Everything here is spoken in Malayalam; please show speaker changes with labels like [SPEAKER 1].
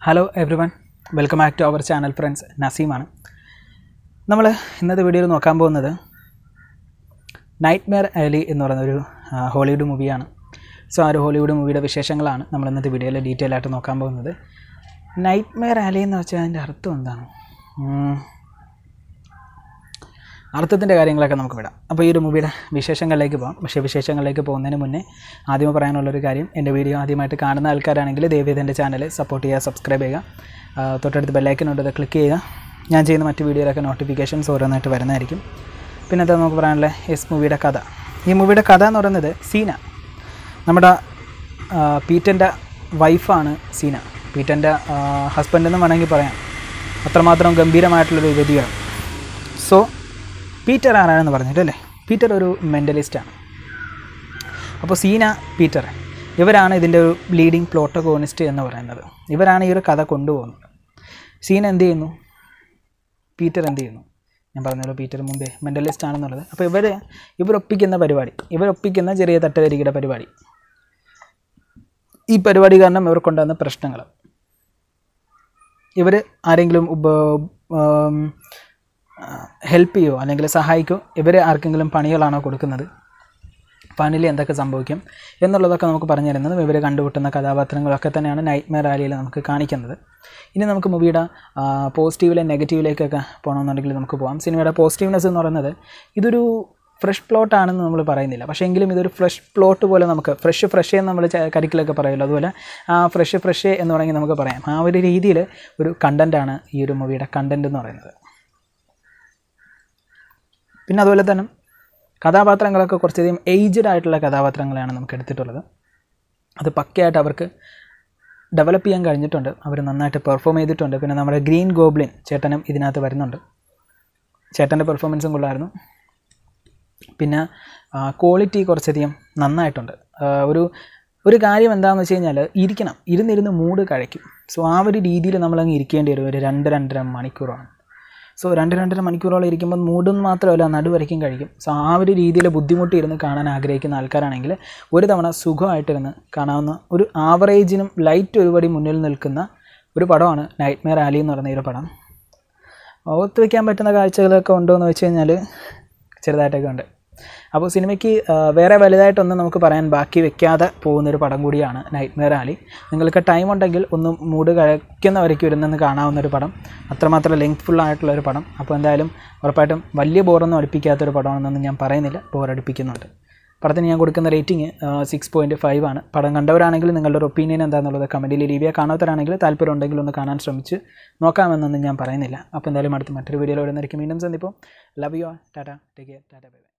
[SPEAKER 1] hello everyone welcome back to our channel friends നസീമാണ് നമ്മൾ ഇന്നത്തെ വീഡിയോയിൽ നോക്കാൻ പോകുന്നത് നൈറ്റ് മെയർ അലി എന്ന് പറയുന്ന ഒരു ആ, ഹോളിവുഡ് മൂവിയാണ് സോ ആ ഒരു ഹോളിവുഡ് മൂവിയുടെ വിശേഷങ്ങളാണ് നമ്മൾ ഇന്നത്തെ വീഡിയോയിൽ ഡീറ്റെയിൽ ആയിട്ട് നോക്കാൻ പോകുന്നത് നൈറ്റ് മെയർ അലി എന്ന് വെച്ചാൽ അതിൻ്റെ അർത്ഥം എന്താണ് ഉം, അർത്ഥത്തിൻ്റെ കാര്യങ്ങളൊക്കെ നമുക്ക് വിടാം അപ്പോൾ ഈ ഒരു മൂവിയുടെ വിശേഷങ്ങളിലേക്ക് പോകാം പക്ഷേ വിശേഷങ്ങളിലേക്ക് പോകുന്നതിന് മുന്നേ ആദ്യം പറയാനുള്ളൊരു കാര്യം എൻ്റെ വീഡിയോ ആദ്യമായിട്ട് കാണുന്ന ആൾക്കാരാണെങ്കിൽ ദയവേദ എൻ്റെ ചാനൽ സപ്പോർട്ട് ചെയ്യുക സബ്സ്ക്രൈബ് ചെയ്യുക ആ, തൊട്ടടുത്ത് ബെല്ലൈക്കൻ ഉണ്ട് അത് ക്ലിക്ക് ചെയ്യുക ഞാൻ ചെയ്യുന്ന മറ്റ് വീഡിയോയിലൊക്കെ നോട്ടിഫിക്കേഷൻസ് ഓരോന്നായിട്ട് വരുന്നതായിരിക്കും പിന്നെ എന്താ നമുക്ക് പറയാനുള്ള എസ് മൂവിയുടെ കഥ ഈ മൂവിയുടെ കഥ എന്ന് പറയുന്നത് സീന നമ്മുടെ ആ, പീറ്റൻ്റെ വൈഫാണ് സീന പീറ്റൻ്റെ ഹസ്ബൻഡ് എന്ന് വേണമെങ്കിൽ പറയാം അത്രമാത്രം ഗംഭീരമായിട്ടുള്ളൊരു യുവതിയാണ് സോ പീറ്റർ ആരാണെന്ന് പറഞ്ഞിട്ട് അല്ലേ പീറ്റർ ഒരു മെൻ്റലിസ്റ്റാണ് അപ്പോൾ സീന പീറ്റർ ഇവരാണ് ഇതിൻ്റെ ഒരു ലീഡിങ് പ്ലോട്ടഗോണിസ്റ്റ് എന്ന് പറയുന്നത് ഇവരാണ് ഈ ഒരു കഥ കൊണ്ടുപോകുന്നത് സീന എന്ത് ചെയ്യുന്നു പീറ്റർ എന്ത് ചെയ്യുന്നു ഞാൻ പറഞ്ഞല്ലോ പീറ്റർ മുമ്പേ മെൻ്റലിസ്റ്റ് ആണെന്നുള്ളത് അപ്പോൾ ഇവർ ഇവരൊപ്പിക്കുന്ന പരിപാടി ഇവരൊപ്പിക്കുന്ന ചെറിയ തട്ടുകരിയുടെ പരിപാടി ഈ പരിപാടി കാരണം ഇവർക്കുണ്ടാകുന്ന പ്രശ്നങ്ങൾ ഇവർ ആരെങ്കിലും ഉപ ഹെൽപ്പ് ചെയ്യുമോ അല്ലെങ്കിൽ സഹായിക്കോ ഇവർ ആർക്കെങ്കിലും പണികളാണോ കൊടുക്കുന്നത് പണിയിൽ എന്തൊക്കെ സംഭവിക്കും എന്നുള്ളതൊക്കെ നമുക്ക് പറഞ്ഞു തരുന്നതും ഇവർ കണ്ടുമുട്ടുന്ന കഥാപാത്രങ്ങളൊക്കെ തന്നെയാണ് നൈറ്റ് മെയർ റാലിയിൽ നമുക്ക് കാണിക്കുന്നത് ഇനി നമുക്ക് മൂവിയുടെ പോസിറ്റീവിലെ നെഗറ്റീവിലേക്കൊക്കെ പോകണമെന്നുണ്ടെങ്കിൽ നമുക്ക് പോകാം സിനിമയുടെ പോസിറ്റീവ്നെസ് എന്ന് പറയുന്നത് ഇതൊരു ഫ്രഷ് പ്ലോട്ട് ആണെന്ന് നമ്മൾ പറയുന്നില്ല പക്ഷേ എങ്കിലും ഇതൊരു ഫ്രഷ് പ്ലോട്ട് പോലെ നമുക്ക് ഫ്രഷ് ഫ്രഷ് എന്ന് നമ്മൾ കരിക്കിലൊക്കെ പറയുമല്ലോ അതുപോലെ ആ ഫ്രഷ് ഫ്രഷ് എന്ന് വേണമെങ്കിൽ നമുക്ക് പറയാം ആ ഒരു രീതിയിൽ ഒരു കണ്ടൻറ്റാണ് ഈ ഒരു മൂവിയുടെ കണ്ടൻറ്റ് എന്ന് പറയുന്നത് പിന്നെ അതുപോലെ തന്നെ കഥാപാത്രങ്ങളൊക്കെ കുറച്ചധികം ഏജ്ഡ് ആയിട്ടുള്ള കഥാപാത്രങ്ങളെയാണ് നമുക്ക് എടുത്തിട്ടുള്ളത് അത് പക്കയായിട്ട് അവർക്ക് ഡെവലപ്പ് ചെയ്യാൻ കഴിഞ്ഞിട്ടുണ്ട് അവർ നന്നായിട്ട് പെർഫോം ചെയ്തിട്ടുണ്ട് പിന്നെ നമ്മുടെ ഗ്രീൻ ഗോബ്ലിൻ ചേട്ടനും ഇതിനകത്ത് വരുന്നുണ്ട് ചേട്ടൻ്റെ പെർഫോമൻസും കൊള്ളായിരുന്നു പിന്നെ ക്വാളിറ്റി കുറച്ചധികം നന്നായിട്ടുണ്ട് ആ, ഒരു ഒരു കാര്യം എന്താണെന്ന് വെച്ച് കഴിഞ്ഞാൽ ഇരിക്കണം ഇരുന്നിരുന്ന് മൂഡ് കഴിക്കും സോ ആ ഒരു രീതിയിൽ നമ്മളങ്ങ് ഇരിക്കേണ്ടി വരും ഒരു രണ്ട് രണ്ടര മണിക്കൂറാണ് സോ രണ്ട് രണ്ടര മണിക്കൂറോളം ഇരിക്കുമ്പോൾ മൂഡൊന്നും മാത്രമല്ല നടുവരയ്ക്കും കഴിക്കും സോ ആ ഒരു രീതിയിൽ ബുദ്ധിമുട്ടിയിരുന്ന് കാണാൻ ആഗ്രഹിക്കുന്ന ആൾക്കാരാണെങ്കിൽ ഒരു തവണ സുഖമായിട്ടിരുന്ന് കാണാവുന്ന ഒരു ആവറേജിനും ലൈറ്റ് ഒരുപടി മുന്നിൽ നിൽക്കുന്ന ഒരു പടമാണ് നൈറ്റ് മെയർ ആലി എന്ന് പറയുന്ന ഈ ഒരു പടം ഓർത്ത് വയ്ക്കാൻ പറ്റുന്ന കാഴ്ചകളൊക്കെ ഉണ്ടോ എന്ന് വെച്ച് കഴിഞ്ഞാൽ ചെറുതായിട്ടൊക്കെ ഉണ്ട് അപ്പോൾ സിനിമയ്ക്ക് ആ, വേറെ വലുതായിട്ടൊന്നും നമുക്ക് പറയാൻ ബാക്കി വെക്കാതെ പോകുന്നൊരു പടം കൂടിയാണ് നൈറ്റ് മെയർ ആലി നിങ്ങൾക്ക് ടൈം ഉണ്ടെങ്കിൽ ഒന്ന് മൂഡ് കഴിക്കുന്നവരേക്കും ഇരുന്നെന്ന് കാണാവുന്ന ഒരു പടം അത്രമാത്രം ലെങ്ത്ഫുൾ ആയിട്ടുള്ള ഒരു പടം അപ്പോൾ എന്തായാലും ഉറപ്പായിട്ടും വലിയ ബോറൊന്നും അടുപ്പിക്കാത്തൊരു പടമാണെന്നൊന്നും ഞാൻ പറയുന്നില്ല ബോർ അടുപ്പിക്കുന്നുണ്ട് പടത്തിന് ഞാൻ കൊടുക്കുന്ന റേറ്റിംഗ് സിക്സ് പോയിൻറ്റ് ഫൈവ് ആണ് പടം കണ്ടവരാണെങ്കിൽ നിങ്ങളുടെ ഒരു ഒപ്പീനിയൻ എന്താണെന്നുള്ളത് കമൻറ്റിൽ ലീവിയ കാണാത്തവരാണെങ്കിൽ താല്പര്യം ഉണ്ടെങ്കിൽ ഒന്ന് കാണാൻ ശ്രമിച്ച് നോക്കാമെന്നൊന്നും ഞാൻ പറയുന്നില്ല അപ്പോൾ എന്തായാലും അടുത്ത മറ്റൊരു വീഡിയോയിൽ വരുന്നതായിരിക്കും വീണ്ടും സന്ദിപ്പോൾ love you tata take care tata by